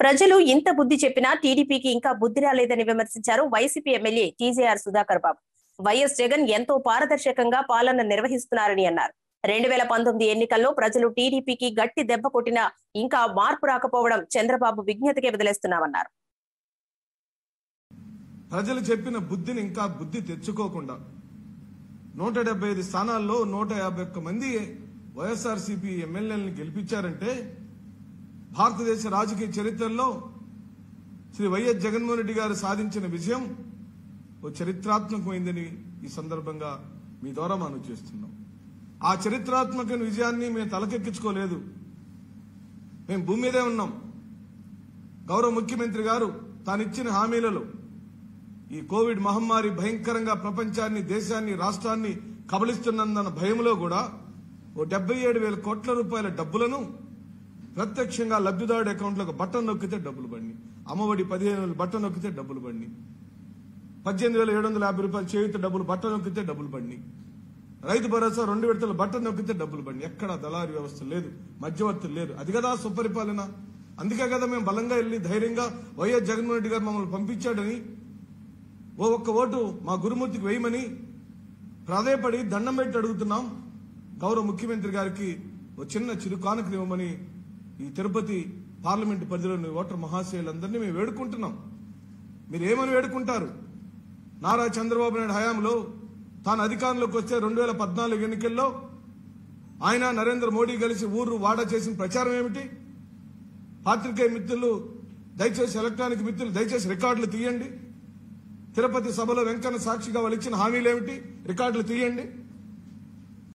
ప్రజలు ఇంత బుద్ధి చెప్పినా టీడీపీకి ఇంకా బుద్ధి రాలేదని విమర్శించారు YCP MLA TJR Sudhakar Babu YS Jagan ఎంతో పారదర్శకంగా పాలన నిర్వహిస్తున్నారని అన్నారు రెండు వేల పంతొమ్మిది ఎన్నికల్లో ప్రజలు టీడీపీకి గట్టి దెబ్బ కొట్టినా ఇంకా మార్పు రాకపోవడం చంద్రబాబు విజ్ఞతకే వదిలేస్తున్నామన్నారు ప్రజలు చెప్పిన బుద్ధిని ఇంకా బుద్ధి తెచ్చుకోకుండా నూట డెబ్బై ఐదు స్థానాల్లో నూట యాభై ఒక్క మంది వైఎస్ఆర్సీపీ ఎమ్మెల్యేలను గెలిపించారంటే భారతదేశ రాజకీయ చరిత్రలో శ్రీ వైఎస్ జగన్మోహన్ రెడ్డి గారు సాధించిన విజయం ఓ చరిత్రాత్మకమైందని ఈ సందర్భంగా మీ ద్వారా మనం చేస్తున్నాం ఆ చరిత్రాత్మక విజయాన్ని మేము తలకెక్కించుకోలేదు మేము భూమి మీదే ఉన్నాం గౌరవ ముఖ్యమంత్రి గారు తానిచ్చిన హామీలలో ఈ కోవిడ్ మహమ్మారి భయంకరంగా ప్రపంచాన్ని దేశాన్ని రాష్ట్రాన్ని కబలిస్తున్నందన్న భయంలో కూడా ఓ డెబ్బై ఏడు వేల కోట్ల రూపాయల డబ్బులను ప్రత్యక్షంగా లబ్ధిదారుడి అకౌంట్లకు బట్టన్ నొక్కితే డబ్బులు బండి అమ్మఒడి పదిహేను వేలు బట్టన్ నొక్కితే డబ్బులు బండి పద్దెనిమిది వేల ఏడు వందల యాభై రూపాయలు చేయుత డబ్బులు బట్టన్ నొక్కితే డబ్బులు బండి రైతు భరోసా రెండు విడతలు బట్టన్ నొక్కితే డబ్బులు బండి ఎక్కడ దళారి వ్యవస్థ లేదు మధ్యవర్తులు లేరు అది కదా సుపరిపాలన అందుకే కదా మేము బలంగా వెళ్ళి ధైర్యంగా వైఎస్ జగన్మోహన్ రెడ్డి గారు మమ్మల్ని పంపించాడని ఓ ఒక్క ఓటు మా గురుమూర్తికి వేయమని ప్రాధేయపడి దండం పెట్టి అడుగుతున్నాం గౌరవ ముఖ్యమంత్రి గారికి ఓ చిన్న చిరు కానుకలు ఇవ్వమని ఈ తిరుపతి పార్లమెంటు పరిధిలోని ఓటర్ మహాశయులందరినీ మేము వేడుకుంటున్నాం మీరు ఏమని వేడుకుంటారు నారా చంద్రబాబు నాయుడు హయాంలో తాను అధికారంలోకి వస్తే రెండు వేల పద్నాలుగు ఎన్నికల్లో ఆయన నరేంద్ర మోడీ కలిసి ఊరు వాడ చేసిన ప్రచారం ఏమిటి పాత్రికేయ మిత్రులు దయచేసి ఎలక్ట్రానిక్ మిత్రులు దయచేసి రికార్డులు తీయండి తిరుపతి సభలో వెంకన్న సాక్షిగా వాళ్ళు ఇచ్చిన హామీలు ఏమిటి రికార్డులు తీయండి